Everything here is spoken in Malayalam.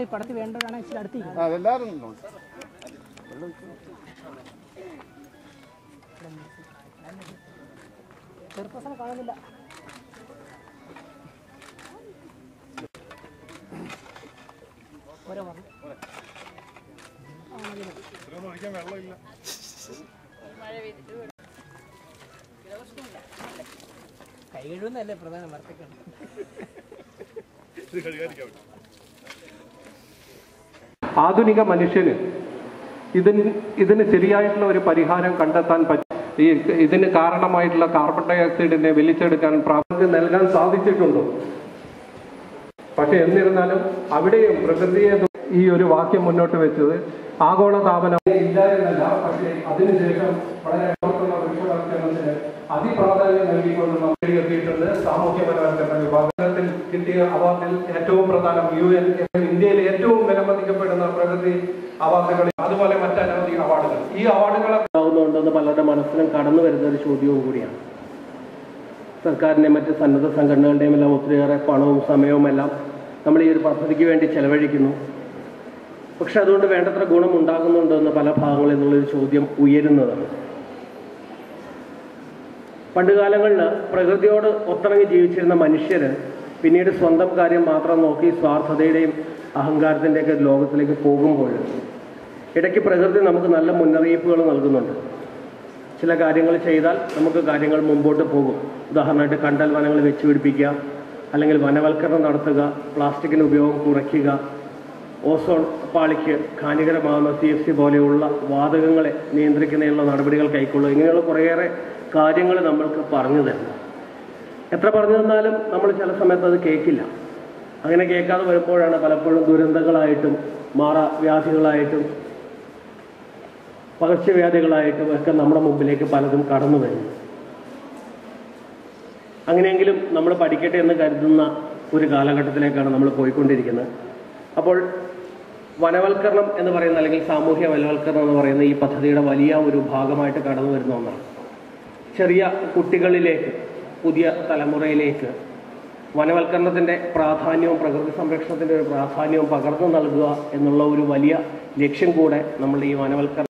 ഈ പടത്തിൽ വേണ്ടവരാണ് ഇച്ചിരി അടുത്ത് ആ അതെല്ലാവരും ഉണ്ട്. ചെറുപ്പസനെ കാണുന്നില്ല ഓരോ പറഞ്ഞു കൈ കഴുകുന്നതല്ലേ പ്രധാനം വർക്കൊക്കെ ആധുനിക മനുഷ്യന് ഇതിന് ഇതിന് ശരിയായിട്ടുള്ള ഒരു പരിഹാരം കണ്ടെത്താൻ പറ്റും ഈ ഇതിന് കാരണമായിട്ടുള്ള കാർബൺ ഡൈ ഓക്സൈഡിനെ വലിച്ചെടുക്കാൻ പ്രാബല്യം നൽകാൻ സാധിച്ചിട്ടുണ്ടോ പക്ഷെ എന്നിരുന്നാലും അവിടെയും പ്രകൃതിയെ ഈ ഒരു വാക്യം മുന്നോട്ട് വെച്ചത് ആഗോള താപനം ഇല്ല എന്നല്ല പക്ഷേ അതിനുശേഷം വളരെ പുറത്തുള്ള വൃക്ഷവൽക്കരണത്തിന് അതിപ്രാധാന്യം നൽകിക്കൊണ്ട് നമ്മൾ എത്തിയിട്ടുണ്ട് സാമൂഹ്യപരവൽക്കരണ വിഭാഗത്തിൽ കിട്ടിയ അവാർഡിൽ ഏറ്റവും പ്രധാനം യു എൻ ഇന്ത്യയിൽ ഏറ്റവും വിലമതിക്കപ്പെടുന്ന പ്രകൃതി അവാർഡുകളിൽ അതുപോലെ മറ്റനവധി അവാർഡുകൾ ഈ അവാർഡുകളൊക്കെ ആവുന്നുണ്ടെന്ന് പലരുടെ മനസ്സിലും കടന്നു വരുന്ന ഒരു ചോദ്യവും കൂടിയാണ് സർക്കാരിൻ്റെ മറ്റ് സന്നദ്ധ സംഘടനകളുടെയും എല്ലാം ഒത്തിരിയേറെ പണവും സമയവും എല്ലാം നമ്മൾ ഈ ഒരു പദ്ധതിക്ക് വേണ്ടി ചെലവഴിക്കുന്നു പക്ഷെ അതുകൊണ്ട് വേണ്ടത്ര ഗുണം ഉണ്ടാകുന്നുണ്ടോ എന്ന് പല ഭാഗങ്ങളിൽ നിന്നുള്ളൊരു ചോദ്യം ഉയരുന്നതാണ് പണ്ടുകാലങ്ങളിൽ പ്രകൃതിയോട് ഒത്തിണങ്ങി ജീവിച്ചിരുന്ന മനുഷ്യര് പിന്നീട് സ്വന്തം കാര്യം മാത്രം നോക്കി സ്വാർത്ഥതയുടെയും അഹങ്കാരത്തിൻ്റെയൊക്കെ ലോകത്തിലേക്ക് പോകുമ്പോൾ ഇടയ്ക്ക് പ്രകൃതി നമുക്ക് നല്ല മുന്നറിയിപ്പുകൾ നൽകുന്നുണ്ട് ചില കാര്യങ്ങൾ ചെയ്താൽ നമുക്ക് കാര്യങ്ങൾ മുമ്പോട്ട് പോകും ഉദാഹരണമായിട്ട് കണ്ടൽ വനങ്ങൾ വെച്ച് പിടിപ്പിക്കുക അല്ലെങ്കിൽ വനവൽക്കരണം നടത്തുക പ്ലാസ്റ്റിക്കിൻ്റെ ഉപയോഗം കുറയ്ക്കുക ഓസോൺ പാളിക്ക് ഹാനികരമാകുന്ന സി എഫ് സി പോലെയുള്ള വാതകങ്ങളെ നിയന്ത്രിക്കുന്നതിനുള്ള നടപടികൾ കൈക്കൊള്ളുക ഇങ്ങനെയുള്ള കുറേയേറെ കാര്യങ്ങൾ നമ്മൾക്ക് പറഞ്ഞു തരുന്നു എത്ര പറഞ്ഞു തന്നാലും നമ്മൾ ചില സമയത്ത് അത് കേൾക്കില്ല അങ്ങനെ കേൾക്കാതെ വരുമ്പോഴാണ് പലപ്പോഴും ദുരന്തങ്ങളായിട്ടും മാറാ വ്യാധികളായിട്ടും പകർച്ചവ്യാധികളായിട്ടും ഒക്കെ നമ്മുടെ മുമ്പിലേക്ക് പലതും കടന്നു വരുന്നു അങ്ങനെയെങ്കിലും നമ്മൾ പഠിക്കട്ടെ എന്ന് കരുതുന്ന ഒരു കാലഘട്ടത്തിലേക്കാണ് നമ്മൾ പോയിക്കൊണ്ടിരിക്കുന്നത് അപ്പോൾ വനവൽക്കരണം എന്ന് പറയുന്ന അല്ലെങ്കിൽ സാമൂഹ്യ വനവൽക്കരണം എന്ന് പറയുന്ന ഈ പദ്ധതിയുടെ വലിയ ഒരു ഭാഗമായിട്ട് കടന്നു വരുന്ന ഒന്നാണ് ചെറിയ കുട്ടികളിലേക്ക് പുതിയ തലമുറയിലേക്ക് വനവൽക്കരണത്തിന്റെ പ്രാധാന്യവും പ്രകൃതി സംരക്ഷണത്തിന്റെ ഒരു പ്രാധാന്യവും പകർന്നു നൽകുക എന്നുള്ള ഒരു വലിയ ലക്ഷ്യം കൂടെ നമ്മൾ ഈ വനവൽക്കരണം